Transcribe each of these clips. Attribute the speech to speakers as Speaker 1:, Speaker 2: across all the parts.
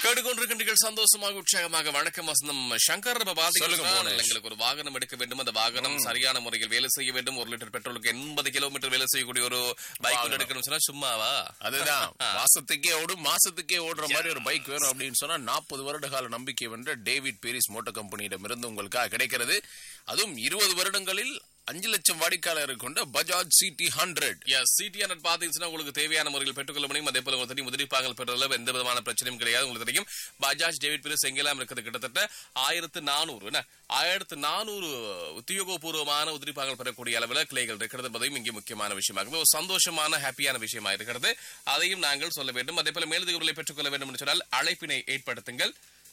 Speaker 1: கேட்டுக்கொண்டிருக்கின்றீர்கள் சந்தோஷமாக உற்சாகமாக வணக்கம் வசந்தம் சங்கர் இப்ப
Speaker 2: சொல்லுங்க,
Speaker 1: பாத்தீங்கன்னா
Speaker 2: புவனேஷ்.
Speaker 1: எங்களுக்கு ஒரு வாகனம் எடுக்க வேண்டும் அந்த வாகனம் சரியான முறையில் வேலை செய்ய வேண்டும் ஒரு லிட்டர் பெட்ரோலுக்கு எண்பது கிலோமீட்டர் வேலை செய்யக்கூடிய ஒரு பைக்
Speaker 2: வாகனம்.
Speaker 1: எடுக்கணும் சொன்னா சும்மாவா
Speaker 2: அதுதான் மாசத்துக்கே ஓடும் மாசத்துக்கே ஓடுற மாதிரி ஒரு பைக் வேணும் அப்படின்னு சொன்னா நாற்பது வருட கால நம்பிக்கை வென்ற டேவிட் பேரிஸ் மோட்டார் கம்பெனியிடம் இருந்து உங்களுக்காக கிடைக்கிறது அதுவும் இருபது வருடங்களில் அஞ்சு லட்சம் வாடிக்கையாளர் கொண்ட Bajaj CD hundred
Speaker 1: S CD hundred பாத்தீங்கன்னா உங்களுக்கு தேவையான முறையில் பெற்றுக்கொள்ள முடியும் அதே போல உங்களுக்கு தெரியும் உதிரிப்பாங்கள் பெற்றதுல எந்த விதமான பிரச்சனையும் கிடையாது உங்களுக்கு தெரியும் பஜாஜ் டேவிட் பிரிஸ் எங்கெல்லாம் இருக்குது கிட்டத்தட்ட ஆயிரத்து நானூறு என்ன ஆயிரத்து நானூறு உத்தியோகபூர்வமான உதிரிப்பாங்கள் பெறக்கூடிய அளவில் கிளைகள் இருக்கிறது என்பதையும் இங்கே முக்கியமான விஷயமாக ஒரு சந்தோஷமான ஹாப்பியான விஷயமா இருக்கிறது அதையும் நாங்கள் சொல்ல வேண்டும் அதே போல மேலதிக விவரங்களை பெற்றுக்கொள்ள வேண்டும் என்று சொன்னால் அழைப்பினை ஏற்படுத்துங்கள்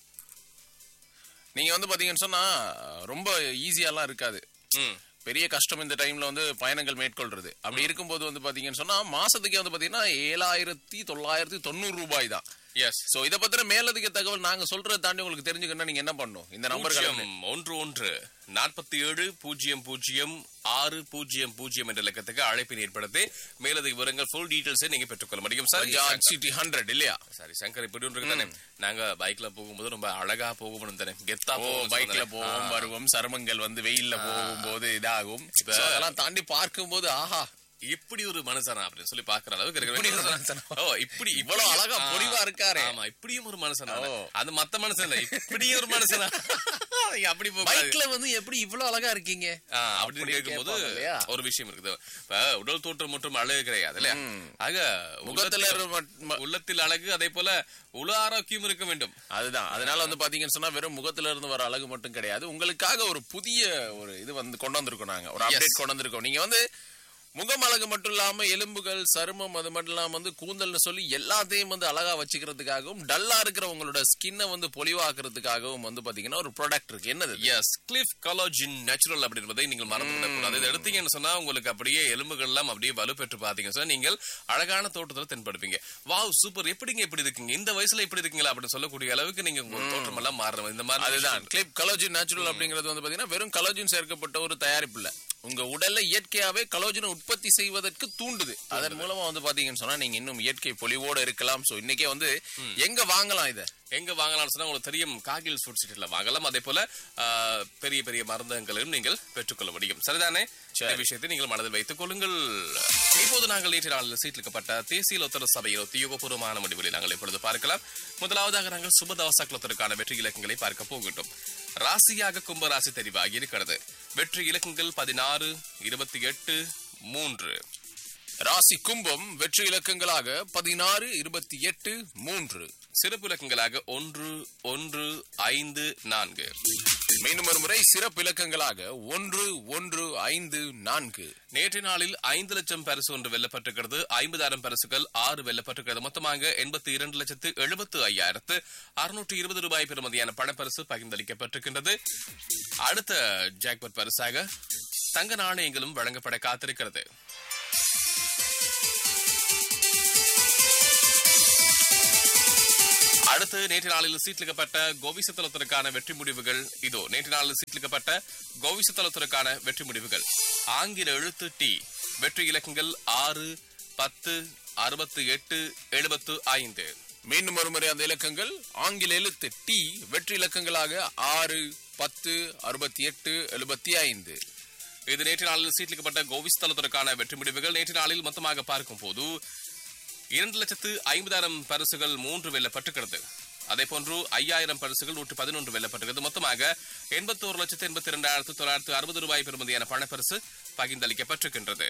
Speaker 2: நீங்க வந்து பாத்தீங்கன்னு சொன்னா ரொம்ப ஈஸியாலாம் இருக்காது
Speaker 1: ம்
Speaker 2: பெரிய கஷ்டம் இந்த டைம்ல வந்து பயணங்கள் மேற்கொள்றது அப்படி இருக்கும்போது வந்து பாத்தீங்கன்னு சொன்னா மாசத்துக்கே வந்து பாத்தீங்கன்னா ஏழாயிரத்தி தொள்ளாயிரத்தி தொண்ணூறு ரூபாய் தான்
Speaker 1: எஸ்
Speaker 2: சோ இத பத்தின மேலதிக தகவல் நாங்க சொல்றதை தாண்டி உங்களுக்கு தெரிஞ்சுக்கணும்னா நீங்க என்ன பண்ணணும் இந்த நம்பர்கள்
Speaker 1: பூஜ்ஜியம் ஒன்று ஒன்று நாற்பத்தி ஏழு பூஜ்ஜியம் பூஜ்ஜியம் ஆறு பூஜ்ஜியம் பூஜ்ஜியம் என்ற இலக்கத்துக்கு அழைப்பினை ஏற்படுத்தி மேலதிக விவரங்கள் ஃபுல் டீடைல்ஸை நீங்க பெற்றுக்கொள்ள முடியும் சரி
Speaker 2: பஜாஜ் சிட்டி ஹண்ட்ரட் இல்லையா
Speaker 1: சரி சங்கர் இப்படி ஒன்று இருக்கு தானே நாங்க பைக்ல போகும்போது ரொம்ப அழகா போகணும் தானே கெத்தா
Speaker 2: ஓ
Speaker 1: போகணும்
Speaker 2: பைக்ல
Speaker 1: தானே.
Speaker 2: போவோம் வருவோம் சருமங்கள் வந்து வெயில்ல போகும்போது இதாகும்
Speaker 1: இப்ப-
Speaker 2: So, அதெல்லாம் தாண்டி பார்க்கும்போது ஆஹா
Speaker 1: இப்படி ஒரு மனுஷனா அப்படின்னு சொல்லி பாக்குற அளவுக்கு இருக்கிற
Speaker 2: இப்படி ஒரு
Speaker 1: மனுஷனா?
Speaker 2: மனுஷனா?
Speaker 1: ஓ இப்படி
Speaker 2: இவ்வளவு
Speaker 1: இப்படி-
Speaker 2: அழகா
Speaker 1: ஆ,
Speaker 2: பொலிவா இருக்காரே.
Speaker 1: ஆமா இப்படியும் ஒரு மனுஷனா
Speaker 2: ஓ.
Speaker 1: அது மத்த மனுஷன் இல்ல இப்படி ஒரு மனுஷனா நீங்க அப்படி போக
Speaker 2: பைக்ல வந்து எப்படி இவ்வளவு அழகா இருக்கீங்க
Speaker 1: ஆ, அப்படின்னு
Speaker 2: அப்படி
Speaker 1: கேட்கும்போது
Speaker 2: கேட்பாங்க இல்லையா?
Speaker 1: ஒரு விஷயம் இருக்குது இப்ப உடல் தோற்றம் மற்றும் அழகு கிடையாது இல்லையா ஆக
Speaker 2: முகத்துல
Speaker 1: உள்ளத்தில்
Speaker 2: இருக்க மட்- ம-
Speaker 1: உள்ளத்தில் அழகு அதே போல உள ஆரோக்கியம் இருக்க வேண்டும்
Speaker 2: அதுதான் அதனால வந்து பாத்தீங்கன்னு சொன்னா வெறும் முகத்துல இருந்து வர அழகு மட்டும் கிடையாது உங்களுக்காக ஒரு புதிய ஒரு இது வந்து கொண்டு வந்திருக்கோம் நாங்க ஒரு அப்டேட் கொண்டு வந்திருக்கோம் நீங்க வந்து முகம் அழகு மட்டும் இல்லாம எலும்புகள் சருமம் அது மட்டும் இல்லாம வந்து கூந்தல்னு சொல்லி எல்லாத்தையும் வந்து அழகா வச்சுக்கிறதுக்காகவும் டல்லா இருக்கிற உங்களோட ஸ்கின்னை வந்து பொலிவாக்குறதுக்காகவும் வந்து பாத்தீங்கன்னா ஒரு ப்ராடக்ட் இருக்கு என்னது இது?
Speaker 1: எஸ் கிளிஃப் கலோஜின் நேச்சுரல் அப்படின்றதை நீங்கள் மறந்து விடக்கூடாது இதை எடுத்தீங்கன்னு சொன்னா உங்களுக்கு அப்படியே எலும்புகள் எல்லாம் அப்படியே வலுப்பெற்று பாத்தீங்க சார் நீங்கள் அழகான தோட்டத்துல தென்படுவீங்க வாவ் சூப்பர் எப்படிங்க இப்படி இருக்கீங்க இந்த வயசுல இப்படி இருக்கீங்களா அப்படின்னு சொல்லக்கூடிய அளவுக்கு நீங்க உங்க தோற்றம் எல்லாம் மாறுற இந்த மாதிரி
Speaker 2: அதுதான் கிளிப் கலோஜின் நேச்சுரல் அப்படிங்கிறது வந்து பாத்தீங்கன்னா வெறும் கலோஜின் சேர்க்கப்பட்ட ஒரு தயாரிப்பு இல்ல உங்க உடல்ல இயற்கையாவே கலோஜினை உற்பத்தி செய்வதற்கு தூண்டுது அதன் மூலமா வந்து பாத்தீங்கன்னு சொன்னா நீங்க இன்னும் இயற்கை பொலிவோட இருக்கலாம் சோ இன்னைக்கே வந்து எங்க வாங்கலாம் இத
Speaker 1: எங்க வாங்கலாம்னு சொன்னா உங்களுக்கு தெரியும் காகில் ஃபுட் சிட்டில வாங்கலாம் அதே போல ஆ, பெரிய பெரிய மருந்தகங்களையும் நீங்கள் பெற்றுக்கொள்ள முடியும் சரிதானே இந்த விஷயத்தை நீங்கள் மனதில் வைத்துக் கொள்ளுங்கள் இப்போது நாங்கள் நேற்று நாளில் சீட்டிலிக்கப்பட்ட தேசிய லோத்தர சபையின் உத்தியோகபூர்வமான முடிவுகளை நாங்கள் இப்பொழுது பார்க்கலாம் முதலாவதாக நாங்கள் சுபதவச குலத்திற்கான வெற்றி இலக்கங்களை பார்க்க போகின்றோம் ராசியாக கும்பராசி தெரிவாகி இருக்கிறது வெற்றி இலக்கங்கள் பதினாறு இருபத்தி எட்டு மூன்று
Speaker 2: ராசி கும்பம் வெற்றி இலக்கங்களாக பதினாறு இருபத்தி எட்டு மூன்று
Speaker 1: சிறப்பு இலக்கங்களாக ஒன்று ஒன்று ஐந்து நான்கு
Speaker 2: மீண்டும் ஒரு முறை சிறப்பு இலக்கங்களாக ஒன்று ஒன்று ஐந்து நான்கு
Speaker 1: நேற்று நாளில் ஐந்து லட்சம் பரிசு ஒன்று வெல்லப்பட்டிருக்கிறது ஐம்பதாயிரம் பரிசுகள் ஆறு வெல்லப்பட்டிருக்கிறது மொத்தமாக எண்பத்தி இரண்டு லட்சத்து எழுபத்து ஐயாயிரத்து அறுநூற்று இருபது ரூபாய் பெறுமதியான பணப்பரிசு பகிர்ந்தளிக்கப்பட்டிருக்கின்றது அடுத்த ஜாக்பட் பரிசாக தங்க நாணயங்களும் வழங்கப்பட காத்திருக்கிறது அடுத்து நேற்று நாளில் சீட்லிக்கப்பட்ட கோவிசத்தலத்திற்கான வெற்றி முடிவுகள் இதோ நேற்று நாளில் சீட்லிக்கப்பட்ட கோவிசத்தலத்திற்கான வெற்றி முடிவுகள் ஆங்கில எழுத்து டி வெற்றி இலக்கங்கள் ஆறு பத்து அறுபத்து எட்டு எழுபத்து ஐந்து
Speaker 2: மீண்டும் ஒரு முறை அந்த இலக்கங்கள் ஆங்கில எழுத்து டி வெற்றி இலக்கங்களாக ஆறு பத்து அறுபத்தி எட்டு எழுபத்தி ஐந்து
Speaker 1: இது நேற்று நாளில் சீட்லிக்கப்பட்ட கோவிஸ்தலத்திற்கான வெற்றி முடிவுகள் நேற்று நாளில் மொத்தமாக பார்க்கும் போது இரண்டு லட்சத்து ஐம்பதாயிரம் பரிசுகள் மூன்று வெல்லப்பட்டிருக்கிறது அதே போன்று ஐயாயிரம் பரிசுகள் நூற்று பதினொன்று வெல்லப்பட்டிருக்கிறது மொத்தமாக எண்பத்தோரு லட்சத்து எண்பத்தி இரண்டாயிரத்து தொள்ளாயிரத்து அறுபது ரூபாய் பெறுமதியான பணப்பரிசு பகிர்ந்தளிக்கப்பட்டிருக்கின்றது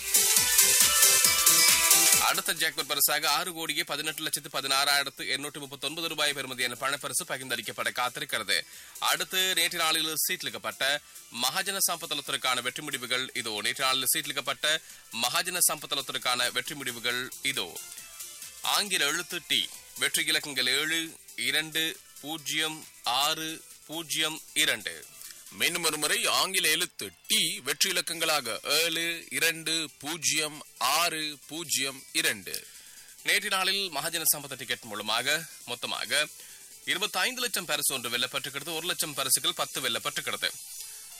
Speaker 1: அடுத்த ஜாக்பர் பரிசாக ஆறு கோடியே பதினெட்டு லட்சத்து பதினாறாயிரத்து எண்ணூற்று முப்பத்தி ஒன்பது ரூபாய் பெறுமதியான பணப்பரிசு பகிர்ந்தளிக்கப்பட காத்திருக்கிறது அடுத்து நேற்று நாளில் சீட்லிக்கப்பட்ட மகாஜன சம்பத்தலத்திற்கான வெற்றி முடிவுகள் இதோ நேற்று நாளில் சீட்லிக்கப்பட்ட மகாஜன சம்பத்தலத்திற்கான வெற்றி முடிவுகள் இதோ ஆங்கில எழுத்து டி வெற்றி இலக்கங்கள் ஏழு இரண்டு பூஜ்ஜியம் ஆறு பூஜ்ஜியம் இரண்டு
Speaker 2: மீண்டும் ஒரு முறை ஆங்கில எழுத்து டி வெற்றி இலக்கங்களாக ஏழு இரண்டு பூஜ்ஜியம் ஆறு பூஜ்ஜியம் இரண்டு
Speaker 1: நேற்று நாளில் மகாஜன சம்பத டிக்கெட் மூலமாக மொத்தமாக இருபத்தி ஐந்து லட்சம் பரிசு ஒன்று வெல்லப்பட்டிருக்கிறது ஒரு லட்சம் பரிசுகள் பத்து வெல்லப்பட்டிருக்கிறது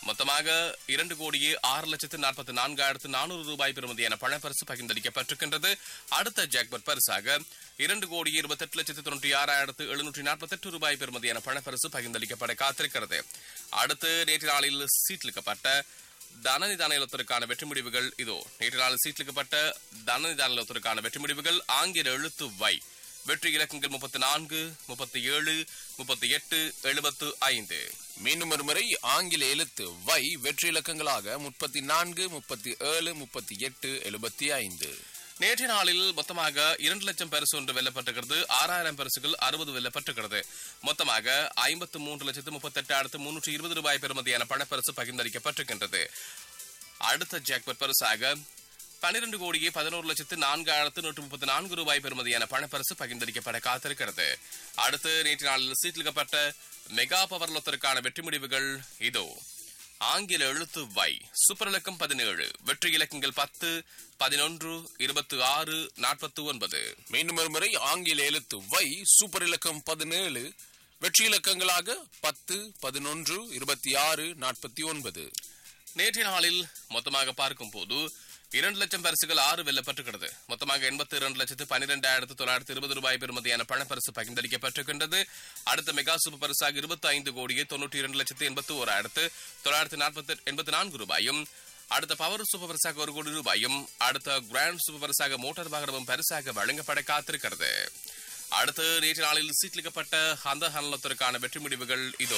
Speaker 1: மொத்தமாக இரண்டு கோடியே ஆறு லட்சத்து நாற்பத்தி நான்காயிரத்து நானூறு ரூபாய் பெறுமதியான பணப்பரிசு பகிர்ந்தளிக்கப்பட்டிருக்கின்றது அடுத்த ஜாக்பட் பரிசாக இரண்டு கோடியே இருபத்தெட்டு லட்சத்து தொண்ணூற்றி ஆறாயிரத்து எழுநூற்றி நாற்பத்தெட்டு ரூபாய் பெறுமதியான பணப்பரிசு பகிர்ந்தளிக்கப்பட காத்திருக்கிறது அடுத்து நேற்று நாளில் சீட்லிக்கப்பட்ட தனநிதான இலத்திற்கான வெற்றி முடிவுகள் இதோ நேற்று நாளில் சீட்லிக்கப்பட்ட தனநிதான இலத்திற்கான வெற்றி முடிவுகள் ஆங்கில எழுத்து வை வெற்றி இலக்கங்கள் முப்பத்தி நான்கு முப்பத்தி ஏழு முப்பத்தி எட்டு எழுபத்து ஐந்து
Speaker 2: மீண்டும் ஒரு முறை ஆங்கில எழுத்து வை வெற்றி இலக்கங்களாக முப்பத்தி நான்கு முப்பத்தி ஏழு முப்பத்தி எட்டு எழுபத்தி ஐந்து
Speaker 1: நேற்றைய நாளில் மொத்தமாக இரண்டு லட்சம் பரிசு ஒன்று வெல்லப்பட்டிருக்கிறது ஆறாயிரம் பரிசுகள் அறுபது வெல்லப்பட்டிருக்கிறது மொத்தமாக ஐம்பத்து மூன்று லட்சத்து முப்பத்தி எட்டாயிரத்து முன்னூற்றி இருபது ரூபாய் பெறுமதியான பணப்பரிசு பகிர்ந்தளிக்கப்பட்டிருக்கின்றது அடுத்த ஜாக்பட் பரிசாக பன்னிரண்டு கோடியே பதினோரு லட்சத்து நான்காயிரத்து நூற்று முப்பத்தி நான்கு ரூபாய் பெறுமதியான பணப்பரிசு பகிர்ந்தளிக்கப்பட காத்திருக்கிறது அடுத்து நேற்று நாளில் சீட்டிலிக்கப்பட்ட மெகா பவர் லொத்தருக்கான வெற்றி முடிவுகள் இதோ ஆங்கில எழுத்து வை சூப்பர் இலக்கம் பதினேழு வெற்றி இலக்கங்கள் பத்து பதினொன்று இருபத்தி ஆறு நாற்பத்தி ஒன்பது
Speaker 2: மீண்டும் ஒரு முறை ஆங்கில எழுத்து வை சூப்பர் இலக்கம் பதினேழு வெற்றி இலக்கங்களாக பத்து பதினொன்று இருபத்தி ஆறு நாற்பத்தி ஒன்பது
Speaker 1: நேற்றைய நாளில் மொத்தமாக பார்க்கும் போது இரண்டு லட்சம் பரிசுகள் ஆறு வெல்லப்பட்டிருக்கிறது மொத்தமாக எண்பத்தி இரண்டு லட்சத்து பன்னிரெண்டாயிரத்து தொள்ளாயிரத்து இருபது ரூபாய் பெறுமதியான பணப்பரிசு பகிர்ந்தளிக்கப்பட்டிருக்கின்றது அடுத்த மெகா சூப்பர் பரிசாக இருபத்தி ஐந்து கோடியே தொண்ணூற்றி இரண்டு லட்சத்து எண்பத்தி ஓராயிரத்து தொள்ளாயிரத்து நாற்பத்தி எண்பத்தி நான்கு ரூபாயும் அடுத்த பவர் சூப்பர் பரிசாக ஒரு கோடி ரூபாயும் அடுத்த கிராண்ட் சூப்பர் பரிசாக மோட்டார் வாகனமும் பரிசாக வழங்கப்பட காத்திருக்கிறது அடுத்து நேற்று நாளில் சீட்லிக்கப்பட்ட அந்த ஹனலத்திற்கான வெற்றி முடிவுகள் இதோ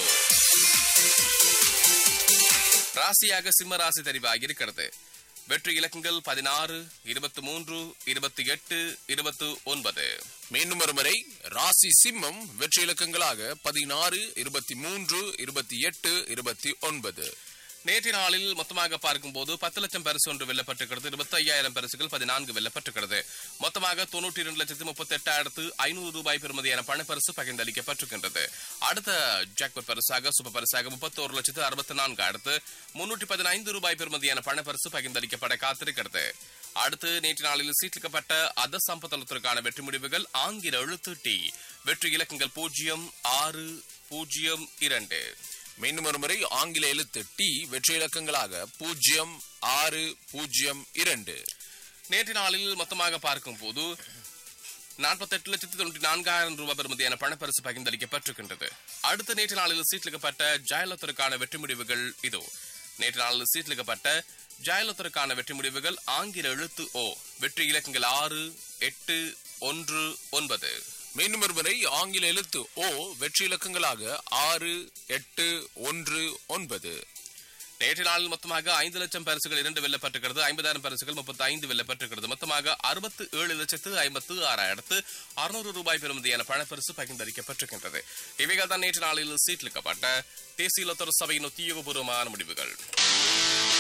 Speaker 1: ராசியாக சிம்ம ராசி தெரிவாகி இருக்கிறது வெற்றி இலக்கங்கள் பதினாறு இருபத்தி மூன்று இருபத்தி எட்டு இருபத்தி ஒன்பது
Speaker 2: மீண்டும் ஒரு முறை ராசி சிம்மம் வெற்றி இலக்கங்களாக பதினாறு இருபத்தி மூன்று இருபத்தி எட்டு இருபத்தி ஒன்பது
Speaker 1: நேற்றைய நாளில் மொத்தமாக பார்க்கும்போது பத்து லட்சம் பரிசு ஒன்று வெல்லப்பட்டிருக்கிறது இருபத்தி ஐயாயிரம் பரிசுகள் பதினான்கு வெல்லப்பட்டிருக்கிறது மொத்தமாக தொண்ணூற்றி இரண்டு லட்சத்து முப்பத்தி எட்டாயிரத்து ஐநூறு ரூபாய் பெறுமதியான பணப்பரிசு பகிர்ந்தளிக்கப்பட்டிருக்கின்றது அடுத்த ஜாக்பட் பரிசாக சூப்பர் பரிசாக முப்பத்தோரு லட்சத்து அறுபத்தி நான்காயிரத்து முன்னூற்றி பதினைந்து ரூபாய் பெறுமதியான பணப்பரிசு பகிர்ந்தளிக்கப்பட காத்திருக்கிறது அடுத்து நேற்று நாளில் சீட்டிக்கப்பட்ட அத சம்பத்தனத்திற்கான வெற்றி முடிவுகள் ஆங்கில எழுத்து டி வெற்றி இலக்கங்கள் பூஜ்ஜியம் ஆறு பூஜ்ஜியம் இரண்டு
Speaker 2: மீண்டும் ஒரு முறை ஆங்கில எழுத்து டி வெற்றி இலக்கங்களாக பூஜ்ஜியம் ஆறு பூஜ்ஜியம் இரண்டு
Speaker 1: நேற்று நாளில் மொத்தமாக பார்க்கும் போது நாற்பத்தெட்டு லட்சத்து தொண்ணூற்றி நான்காயிரம் ரூபாய் பெறுமதியான பணப்பரிசு பகிர்ந்தளிக்கப்பட்டிருக்கின்றது அடுத்த நேற்று நாளில் சீட்லிக்கப்பட்ட ஜெயலலிதருக்கான வெற்றி முடிவுகள் இதோ நேற்று நாளில் சீட்லிக்கப்பட்ட ஜெயலலிதருக்கான வெற்றி முடிவுகள் ஆங்கில எழுத்து ஓ வெற்றி இலக்கங்கள் ஆறு எட்டு ஒன்று ஒன்பது
Speaker 2: மீண்டும் ஒரு முறை ஆங்கில எழுத்து ஓ வெற்றி இலக்கங்களாக ஆறு எட்டு ஒன்று ஒன்பது
Speaker 1: நேற்று நாளில் மொத்தமாக ஐந்து லட்சம் பரிசுகள் இரண்டு வெல்லப்பட்டிருக்கிறது ஐம்பதாயிரம் பரிசுகள் முப்பத்தி ஐந்து வெல்லப்பட்டிருக்கிறது மொத்தமாக அறுபத்து ஏழு லட்சத்து ஐம்பத்து ஆறாயிரத்து அறுநூறு ரூபாய் பெறுமதியான பணப்பரிசு பகிர்ந்தளிக்கப்பட்டிருக்கின்றது இவைகள் தான் நேற்று நாளில் சீட்லிக்கப்பட்ட தேசிய லொத்தர் சபையின் உத்தியோகபூர்வமான முடிவுகள்